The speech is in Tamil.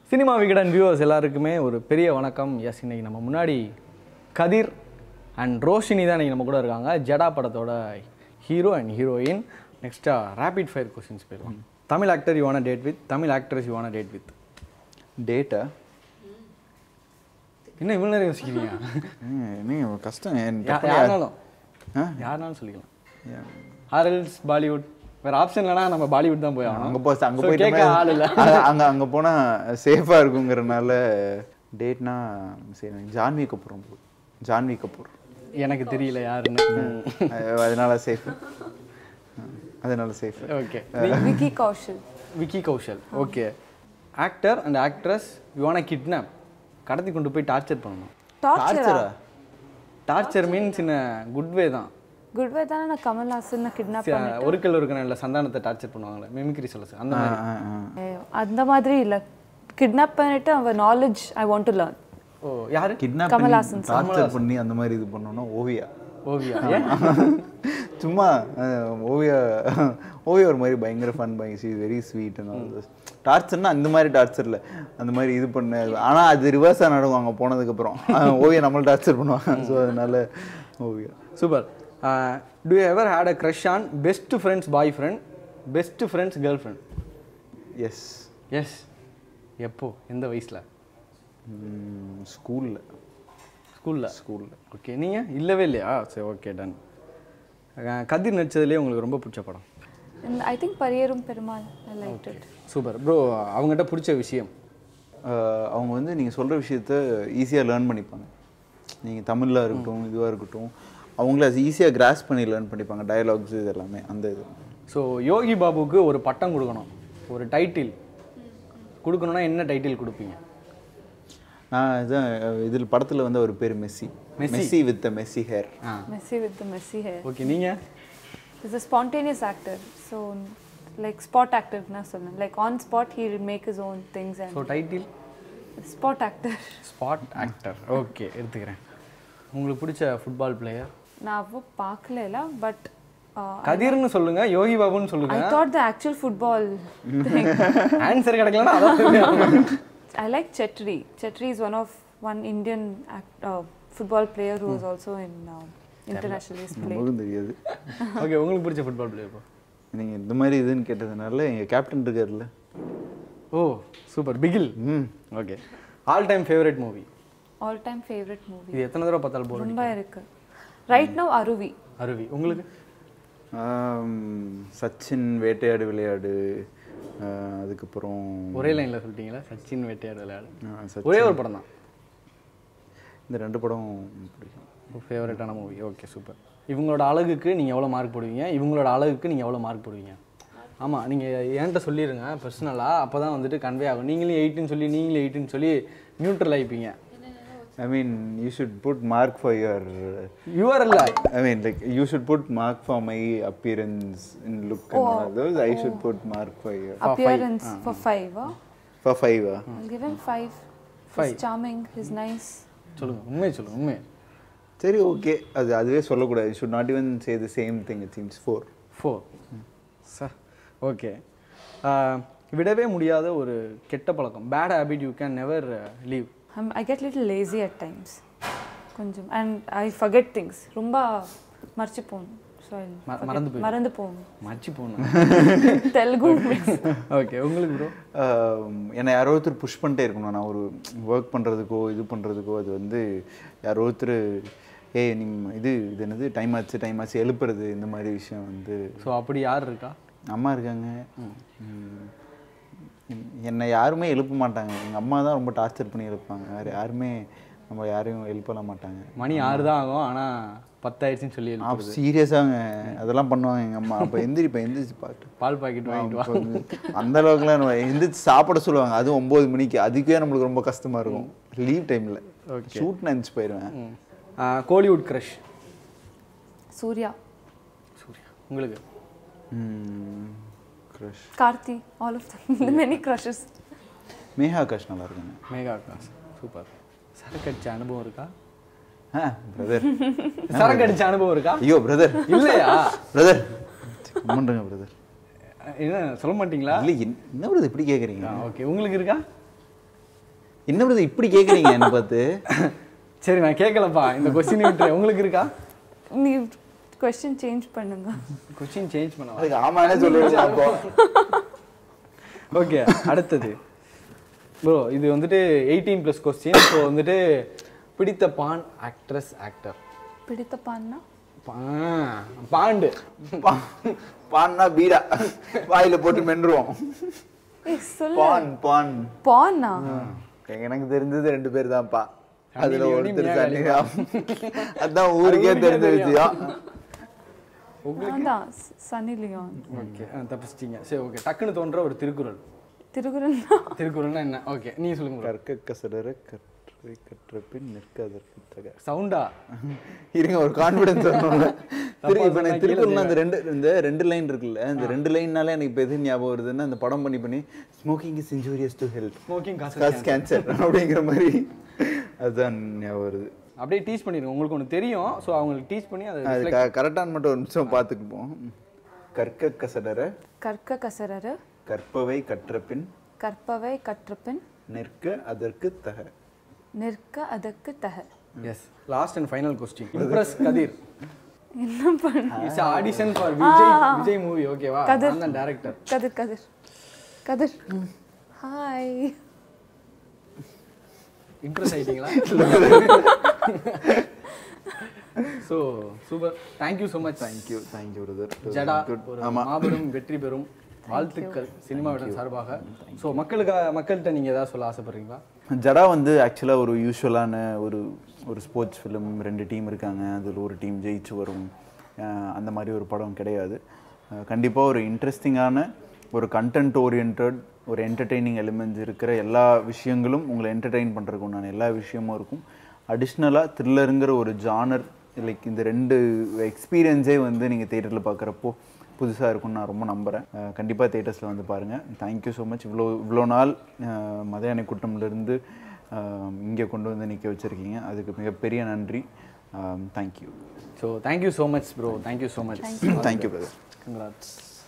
சினிமா விகடன் வியூவர்ஸ் எல்லாருக்குமே ஒரு பெரிய வணக்கம் எஸ் இன்னைக்கு நம்ம முன்னாடி கதிர் அண்ட் ரோஷினி தான் இன்னைக்கு நம்ம கூட இருக்காங்க ஜடா படத்தோட ஹீரோ அண்ட் ஹீரோயின் நெக்ஸ்ட்டாக ரேபிட் ஃபயர் கொஸ்டின்ஸ் போயிடலாம் Tamil actor you wanna date with Tamil actress you wanna date with டேட்டா இன்னும் இவ்வளோ நேரம் யோசிக்கிறீங்க நீங்க கஷ்டம் என் யா- டக்குனு யாருனாலும் ஆ? யாருனாலும் சொல்லிக்கலாம் ஆர்எல்ஸ் பாலிவுட் வேற ஆப்ஷன் இல்லைனா நம்ம பாலிவுட் தான் போய் ஆகணும் அங்க போ அங்க So, போயிட்டு கேட்க ஆள் இல்ல அங்க அங்க போனா சேஃபா இருக்குங்கிறனால டேட்னா சரி ஜான்வி கபூர் ரொம்ப ஜான்வி கபூர் எனக்கு தெரியல யாருன்னு அஹ் அதனால சேஃப் அதனால safe okay Vicky Kaushal Vicky Kaushal okay actor and actress you wanna kidnap கடத்தி கொண்டு போய் டார்ச்சர் பண்ணணும் டார்ச்சரா torture means in good way தான் குட் வே தானே நான் கமல்ஹாசன் கிட்னாப் சி- ஒரு கல் ஒரு கண்ணில் சந்தானத்தை டார்ச்சர் பண்ணுவாங்களே மிமிக்ரி சொல்ல அந்த மாதிரி அந்த மாதிரி இல்ல கிட்னாப் பண்ணிட்டு அவன் knowledge I want to learn oh யாரு கிட்னாப் கமல்ஹாசன் டார்ச்சர் பண்ணி அந்த மாதிரி இது பண்ணோம்னா ஓவியா ஓவியா ஏன் சும்மா அஹ், ஓவியா ஓவியா ஒரு மாதிரி பயங்கர fun by she very sweet டார்ச்சர்னா அந்த மாதிரி டார்ச்சர்ல அந்த மாதிரி இது பண்ண ஆனா அது ரிவர்ஸாக நடக்கும் அங்கே போனதுக்கப்புறம் ஓவியா நம்மள டார்ச்சர் பண்ணுவாங்க ஸோ அதனால Oviya super do ever had a crush on best friends boy friend best friends girl friend yes yes எப்போ எந்த வயசில் ஸ்கூலில் ஸ்கூலில் ஸ்கூலில் ஓகே நீங்கள் இல்லவே இல்லையா சரி ஓகே டன் கதிர் நடிச்சதுலேயே உங்களுக்கு ரொம்ப பிடிச்ச படம் I think Pariyerum Perumal I like it super bro அவங்ககிட்ட பிடிச்ச விஷயம் அவங்க வந்து நீங்கள் சொல்கிற விஷயத்த ஈஸியாக லேர்ன் பண்ணிப்பாங்க நீங்கள் தமிழில் இருக்கட்டும் இதுவாக இருக்கட்டும் அவங்கள ஈஸியாக கிராஸ் பண்ணி லேர்ன் பண்ணிப்பாங்க டயலாக்ஸ் இது எல்லாமே அந்த இது ஸோ யோகி பாபுக்கு ஒரு பட்டம் கொடுக்கணும் ஒரு டைட்டில் கொடுக்கணும்னா என்ன டைட்டில் கொடுப்பீங்க நான் இதான் இதில் படத்தில் வந்து அவர் பேர் messy messy with messy hair ah messy with the messy hair okay நீங்கள் is a spontaneous actor so like spot ஆக்டர்னா சொன்னேன் like on spot he make his own things so and title spot actor spot actor okay எடுத்துக்கிறேன் உங்களுக்கு பிடிச்ச ஃபுட்பால் பிளேயர் நான் அவ்வளோ பார்க்கல பட் கதிர்னு சொல்லுங்க யோகி பாபுன்னு ஐ சொல்லுங்க thought the actual football answer கிடைக்கலன்னா அதான் சொல்லுங்க. I like Chetri. Chetri is one of one Indian act, uh, football player who is also in uh, internationally played. நமக்கும் தெரியாது ஓகே உங்களுக்கு பிடிச்ச ஃபுட்பால் பிளேயர் ப்ரோ நீங்கள் இந்த மாதிரி இதுன்னு கேட்டதுனால எங்கள் கேப்டன் இருக்கார்ல ஓ super Bigil hmm okay all time favourite movie All time favorite movie. இது எத்தனை தடவை பார்த்தாலும் போர் ரொம்ப இருக்கு ரைட் நவ் அருவி அருவி உங்களுக்கு ஆம், சச்சின் வேட்டையாடு விளையாடு ஆஹ், அதுக்கப்புறம் ஒரே லைனில் சொல்லிட்டீங்களா சச்சின் வேட்டையாடு விளையாடு ஆஹ், சச்சின் ஒரே ஒரு படம் தான் இந்த ரெண்டு படம் பிடிக்கும் ஃபேவரட்டான மூவி ஓகே சூப்பர் இவங்களோட அழகுக்கு நீங்கள் எவ்வளோ மார்க் போடுவீங்க இவங்களோட அழகுக்கு நீங்கள் எவ்வளோ மார்க் போடுவீங்க ஆமாம் நீங்கள் என்கிட்ட சொல்லிடுங்க பர்சனலாக அப்போ தான் வந்துட்டு கன்வே ஆகும் நீங்களும் எயிட்டுன்னு சொல்லி நீங்களும் எயிட்டுன்னு சொல்லி நியூட்ரல் ஆகிப்பீங்க I mean you should put mark for your your இல்லை I mean like you should put mark for my appearance in look those I should put mark for your appearance for five. Huh? For five I'll give him five. He's charming. He's nice. சொல்லுங்கள் உண்மையை சொல்லுங்கள் உண்மை சரி ஓகே அது அதுவே சொல்லக்கூடாது should not even say the same thing it seems four four sir okay விடவே முடியாத ஒரு கெட்ட பழக்கம் bad habit you can never leave I'm, I get little lazy at times. கொஞ்சம் and I forget things. ரொம்ப மறைச்சு போகணும் ஸோ ம- மறந்து போயிடும். மறந்து போகணும் மச்சி போகணும் தெலுங்கு ஓகே உங்களுக்கு ப்ரோ என்னை யாரோ ஒருத்தர் புஷ் பண்ணிட்டே இருக்கணும் நான் ஒரு ஒர்க் பண்ணுறதுக்கோ இது பண்ணுறதுக்கோ அது வந்து யாரோ ஒருத்தர் ஏய் நீ இது இது என்னது டைம் ஆச்சு டைம் ஆச்சு எழுப்புறது இந்த மாதிரி விஷயம் வந்து ஸோ அப்படி யார் இருக்கா அம்மா இருக்காங்க ம். என்னை யாருமே எழுப்ப மாட்டாங்க எங்கள் அம்மா தான் ரொம்ப டார்ச்சர் பண்ணி எழுப்பாங்க வேறு யாருமே நம்ம யாரையும் எழுப்பலாம் மாட்டாங்க மணி ஆறு தான் ஆகும் ஆனால் பத்தாயிடுச்சுன்னு சொல்லி எழுப்பு. அப்போ சீரியஸாங்க அதெல்லாம் பண்ணுவாங்க எங்கள் அம்மா அப்போ எந்திரிப்பேன் எந்திரிச்சு பாட்டு பால் பாக்கெட் வாங்கிட்டு வா அப்ப வந்து அந்த அளவுக்குலாம் நம்ம எந்திரிச்சு சாப்பிட சொல்லுவாங்க அதுவும் ஒம்பது மணிக்கு அதுக்கே நம்மளுக்கு ரொம்ப கஷ்டமா இருக்கும் லீவ் டைமில் ஷூட் நினச்சி போயிடுவேன் ம். ஆ, கோலிவுட் க்ரஷ் சூர்யா சூர்யா உங்களுக்கு crush Karthi all of them many crushes mega crush நல்லா இருக்குங்க மேகா காஸ் சூப்பர் சரக்கு அடிச்ச அனுபவம் இருக்கா ஆ பிரதர் சரக்கு அடிச்ச அனுபவம் இருக்கா ஐயோ பிரதர் இல்லையா பிரதர் கம்மண்டுங்க பிரதர் என்ன சொல்ல மாட்டீங்களா இல்லை என்ன பிரதர் இப்படி கேட்குறீங்க ஓகே உங்களுக்கு இருக்கா என்ன பிரதர் இப்படி கேட்குறீங்க என்ன பார்த்து சரி நான் கேட்கலப்பா இந்த கொஸ்டின் விட்டு உங்களுக்கு இருக்கா நீ கொஸ்டின் சேஞ்ச் பண்ணுங்க கொஸ்டின் சேஞ்ச் பண்ணவா அதுக்கு ஆமானே சொல்லிடுங்க அப்போ ஓகே அடுத்தது ப்ரோ இது வந்துட்டு எயிட்டீன் ப்ளஸ் கொஸ்டின் ஸோ வந்துட்டு பிடித்த பான் ஆக்ட்ரஸ் ஆக்டர் பிடித்த பான்னா பாண்டு பா- பான்னா பீடா வாயில போட்டு மென்றுவோம் ஏய் சொல்லு பான் பான் பான்னா எனக்கு தெரிஞ்சது ரெண்டு பேர் தான்ப்பா அதுல லியோனி, ஒருத்தர் மியா சன்னி அதான் ஊருக்கே ஊருக்கே தெரிஞ்ச தெரியும். விஷயம் அதான் சனி லியோன் ஓகே தப்பிச்சிட்டீங்க சரி ஓகே டக்குன்னு தோன்ற ஒரு திருக்குறள் திருக்குறள் திருக்குறள்னா என்ன ஓகே நீ சொல்லுங்க கற்க கசடர கற்றை கற்ற பின் நிற்க அதற்கு தக சவுண்டா இருங்க ஒரு கான்ஃபிடன்ஸ் வரணும்ல திரு தப்பா இப்போ சொன்னா எனக்கு கீழே திருக்குறள் அந்த ரெண்டு இந்த ரெண்டு லைன் இருக்குல்ல இந்த ரெண்டு லைன்னாலே எனக்கு இப்போ எது ஞாபகம் வருதுன்னா அந்த படம் பண்ணி பண்ணி smoking is injurious to health smoking காசு காஸ் கேன்சர் அப்படிங்கிற மாதிரி அதுதான் ஞாபகம் வருது அப்படியே டீச் பண்ணிடுங்க உங்களுக்கு ஒன்று தெரியும் ஸோ அவங்களுக்கு டீச் பண்ணி அதை அது கரெக்டான மட்டும் ஒரு நிமிஷம் பார்த்துக்குப்போம் கற்க கசடர கற்க கசரரு கற்பவை கற்ற பின் கற்பவை கற்றபின் நிற்க அதற்கு தக நிற்க அதற்கு தக yes last and final question impress Kathir என்ன பண்ண it's audition for Vijay Vijay movie ஓகேவா கதிர். நான் தான் director Kathir Kathir Kathir hi impress ஆயிட்டீங்களா so super thank you so much thank you thank you brother Jada good ஒரு ஆமாம் மாபெரும் வெற்றி பெறும் வாழ்த்துக்கள் சினிமாவிடம் சார்பாக ஸோ மக்களுக்காக மக்கள்கிட்ட நீங்கள் ஏதாவது சொல்ல ஆசைப்படுறீங்களா ஜடா வந்து ஆக்சுவலாக ஒரு யூஸ்வலான ஒரு ஒரு ஸ்போர்ட்ஸ் ஃபிலிம் ரெண்டு டீம் இருக்காங்க அதில் ஒரு டீம் ஜெயிச்சு வரும் அஹ் அந்த மாதிரி ஒரு படம் கிடையாது கண்டிப்பாக ஒரு இன்ட்ரெஸ்டிங்கான ஒரு கண்டென்ட் ஓரியன்ட் ஒரு என்டர்டெய்னிங் எலிமெண்ட்ஸ் இருக்கிற எல்லா விஷயங்களும் உங்களை என்டர்டெயின் பண்ணுறதுக்கு உண்டான எல்லா விஷயமும் இருக்கும் அடிஷ்னலாக த்ரில்லருங்கிற ஒரு ஜானர் லைக் இந்த ரெண்டு எக்ஸ்பீரியன்ஸே வந்து நீங்கள் தேட்டரில் பார்க்குறப்போ புதுசாக இருக்கும்னு நான் ரொம்ப நம்புகிறேன் கண்டிப்பாக தேட்டர்ஸில் வந்து பாருங்கள் தேங்க்யூ ஸோ மச் இவ்வளோ இவ்வளோ நாள் அஹ், மதியான கூட்டம்லேருந்து இங்கே கொண்டு வந்து நிற்க வச்சுருக்கீங்க அதுக்கு மிகப்பெரிய நன்றி thank you so thank you so much bro thank you so much thank you brother congrats